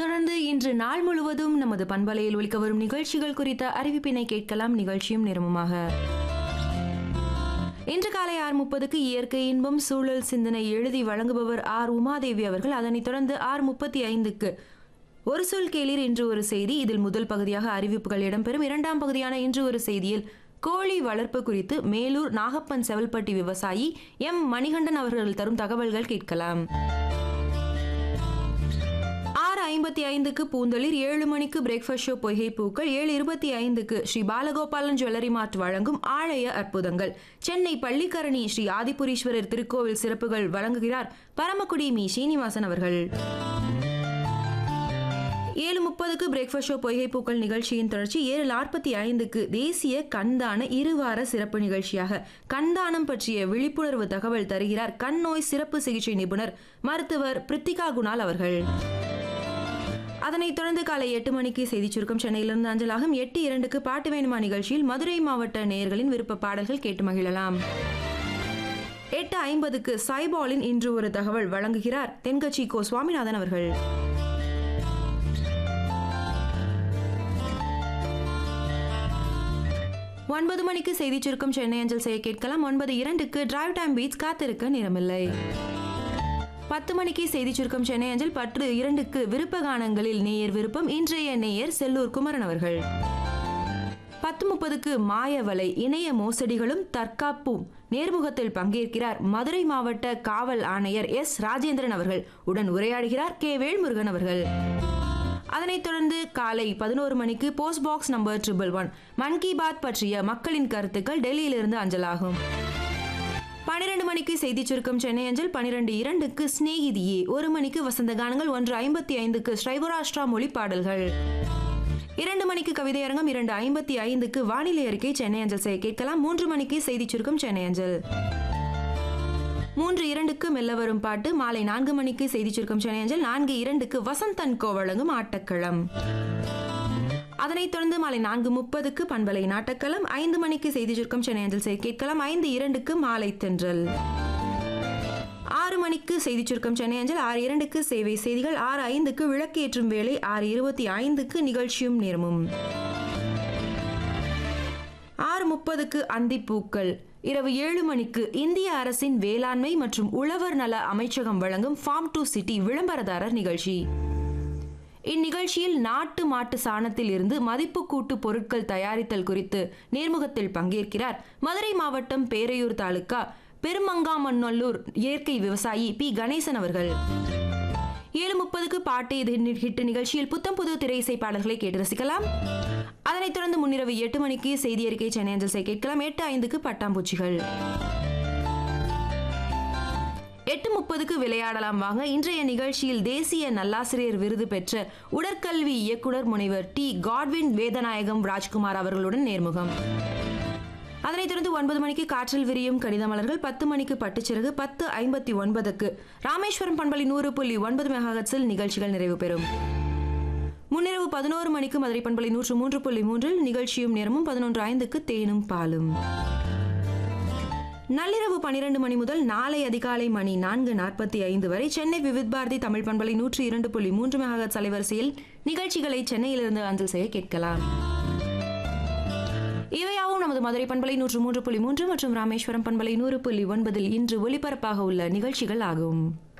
தொடர்ந்து இன்று நாள் முழுவதும் நமது பண்பலையில் ஒலிக்க வரும் நிகழ்ச்சிகள் குறித்த அறிவிப்பினை கேட்கலாம் நிகழ்ச்சியும் நிறமுமாக இன்று காலை ஆறு முப்பதுக்கு இயற்கை இன்பம் சூழல் சிந்தனை எழுதி வழங்குபவர் ஆர் உமாதேவி அவர்கள் அதனைத் தொடர்ந்து ஆறு முப்பத்தி ஐந்துக்கு ஒரு சொல் கேளீர் இன்று ஒரு செய்தி இதில் முதல் பகுதியாக அறிவிப்புகள் இடம்பெறும் இரண்டாம் பகுதியான இன்று ஒரு செய்தியில் கோழி வளர்ப்பு குறித்து மேலூர் நாகப்பன் செவல்பட்டி விவசாயி எம் மணிகண்டன் அவர்கள் தரும் தகவல்கள் கேட்கலாம் ஆறு ஐம்பத்தி ஐந்துக்கு பூந்தளிர் ஏழு மணிக்கு பிரேக்ஃபாஸ்ட் ஷோ பொய்கை பூக்கள் ஏழு இருபத்தி ஐந்துக்கு ஸ்ரீ பாலகோபாலன் ஜுவல்லரி மார்ட் வழங்கும் ஆழைய அற்புதங்கள் சென்னை பள்ளிக்கரணி ஸ்ரீ ஆதிபுரீஸ்வரர் திருக்கோவில் சிறப்புகள் வழங்குகிறார் பரமக்குடி மீ சீனிவாசன் அவர்கள் ஏழு முப்பதுக்கு பிரேக்ஃபாஸ்ட் ஷோ பொய்கை பூக்கள் நிகழ்ச்சியின் தொடர்ச்சி ஏழு நாற்பத்தி ஐந்துக்கு தேசிய கண்தான இருவார சிறப்பு நிகழ்ச்சியாக கண்தானம் பற்றிய விழிப்புணர்வு தகவல் தருகிறார் கண் நோய் சிறப்பு சிகிச்சை நிபுணர் மருத்துவர் பிரித்திகா குணால் அவர்கள் அதனைத் தொடர்ந்து காலை எட்டு மணிக்கு செய்திச் சுருக்கம் சென்னையிலிருந்து அஞ்சலாகும் எட்டு இரண்டுக்கு பாட்டு வேணுமா நிகழ்ச்சியில் மதுரை மாவட்ட நேயர்களின் விருப்ப பாடல்கள் கேட்டு மகிழலாம் எட்டு ஐம்பதுக்கு சாய்பாலின் இன்று ஒரு தகவல் வழங்குகிறார் தென்கட்சி கோ சுவாமிநாதன் அவர்கள் ஒன்பது மணிக்கு செய்திச் சுருக்கம் சென்னை அஞ்சல் செய்ய கேட்கலாம் ஒன்பது இரண்டுக்கு டிரைவ் டைம் பீச் காத்திருக்க நேரமில்லை பத்து மணிக்கு செய்திச் சுருக்கம் சென்னை அஞ்சல் பற்று இரண்டுக்கு விருப்ப கானங்களில் நேயர் விருப்பம் இன்றைய நேயர் செல்லூர் குமரன் அவர்கள் பத்து முப்பதுக்கு மாயவலை இணைய மோசடிகளும் தற்காப்பும் நேர்முகத்தில் பங்கேற்கிறார் மதுரை மாவட்ட காவல் ஆணையர் எஸ் ராஜேந்திரன் அவர்கள் உடன் உரையாடுகிறார் கே வேல்முருகன் அவர்கள் அதனைத் தொடர்ந்து காலை பதினோரு மணிக்கு post box number triple one Mann Ki Baat பற்றிய மக்களின் கருத்துக்கள் டெல்லியிலிருந்து அஞ்சலாகும் பனிரெண்டு மணிக்கு செய்திச் சுருக்கம் சென்னை அஞ்சல் பனிரெண்டு இரண்டுக்கு ஸ்நேகிதியே ஒரு மணிக்கு வசந்த கானங்கள் ஒன்று ஐம்பத்தி ஐந்துக்கு ஸ்ரைவராஷ்டிரா மொழி பாடல்கள் இரண்டு மணிக்கு கவிதையரங்கம் இரண்டு ஐம்பத்தி ஐந்துக்கு வானிலை அறிக்கை சென்னை அஞ்சல் செய்ய கேட்கலாம் மூன்று மணிக்கு செய்திச் சுருக்கம் சென்னை அஞ்சல் மூன்று இரண்டுக்கு மெல்ல வரும் பாட்டு மாலை நான்கு மணிக்கு செய்திச் சுருக்கம் சென்னை அஞ்சல் நான்கு இரண்டுக்கு வசந்தன் கோ வழங்கும் ஆட்டக்களம் அதனைத் தொடர்ந்து மாலை நான்கு முப்பதுக்கு பண்பலை நாட்டக்களம் ஐந்து மணிக்கு செய்தி சுருக்கம் சென்னை அஞ்சல் செய்ய கேட்கலாம் ஐந்து இரண்டுக்கு மாலை தென்றல் ஆறு மணிக்கு செய்திச் சுருக்கம் சென்னை அஞ்சல் ஆறு இரண்டுக்கு சேவை செய்திகள் ஆறு ஐந்துக்கு விளக்கேற்றும் வேலை ஆறு இருபத்தி ஐந்துக்கு நிகழ்ச்சியும் நேரமும் ஆறு முப்பதுக்கு அந்திப்பூக்கள் இரவு ஏழு மணிக்கு இந்திய அரசின் வேளாண்மை மற்றும் உழவர் நல அமைச்சகம் வழங்கும் ஃபார்ம் டு சிட்டி விளம்பரதாரர் நிகழ்ச்சி இந்நிகழ்ச்சியில் நாட்டு மாட்டு சாணத்தில் இருந்து மதிப்பு கூட்டு பொருட்கள் தயாரித்தல் குறித்து நேர்முகத்தில் பங்கேற்கிறார் மதுரை மாவட்டம் பேரையூர் தாலுகா பெருமங்காமநல்லூர் இயற்கை விவசாயி பி கணேசன் அவர்கள் ஏழு முப்பதுக்கு பாட்டு இது ஹிட் நிகழ்ச்சியில் புத்தம் புது திரை இசை பாடல்களை கேட்டு ரசிக்கலாம் அதனைத் தொடர்ந்து முன்னிரவு எட்டு மணிக்கு செய்தி அறிக்கை சென்னை அஞ்சல் செய்ய கேட்கலாம் எட்டு ஐந்துக்கு பட்டாம்பூச்சிகள் எட்டு முப்பதுக்கு விளையாடலாம் வாங்க இன்றைய நிகழ்ச்சியில் தேசிய நல்லாசிரியர் விருது பெற்ற உடற்கல்வி இயக்குனர் முனைவர் டி காட்வின் வேதநாயகம் ராஜ்குமார் அவர்களுடன் நேர்முகம் அதனைத் தொடர்ந்து ஒன்பது மணிக்கு காற்றில் விரியும் கடித மலர்கள் பத்து மணிக்கு பட்டுச்சிறகு பத்து ஐம்பத்தி ஒன்பதுக்கு ராமேஸ்வரம் பண்பலி நூறு புள்ளி ஒன்பது மெகாஹட்ஸில் நிகழ்ச்சிகள் நிறைவு பெறும் முன்னிரவு பதினோரு மணிக்கு மதுரை பண்பலை நூற்று மூன்று புள்ளி மூன்றில் நிகழ்ச்சியும் நேரமும் பதினொன்று ஐந்துக்கு தேனும் பாலும் நள்ளிரவு பனிரெண்டு மணி முதல் நாளை அதிகாலை மணி நான்கு நாற்பத்தி ஐந்து வரை சென்னை விவித் பாரதி தமிழ் பண்பலை நூற்றி இரண்டு புள்ளி மூன்று மெகாஹட்ஸ் அலைவரிசையில் நிகழ்ச்சிகளை சென்னையிலிருந்து அஞ்சல் செய்ய கேட்கலாம் இவையாவும் நமது மதுரை பண்பலை நூற்று மூன்று புள்ளி மூன்று மற்றும் ராமேஸ்வரம் பண்பலை நூறு புள்ளி ஒன்பதில் இன்று ஒலிபரப்பாக உள்ள நிகழ்ச்சிகள் ஆகும்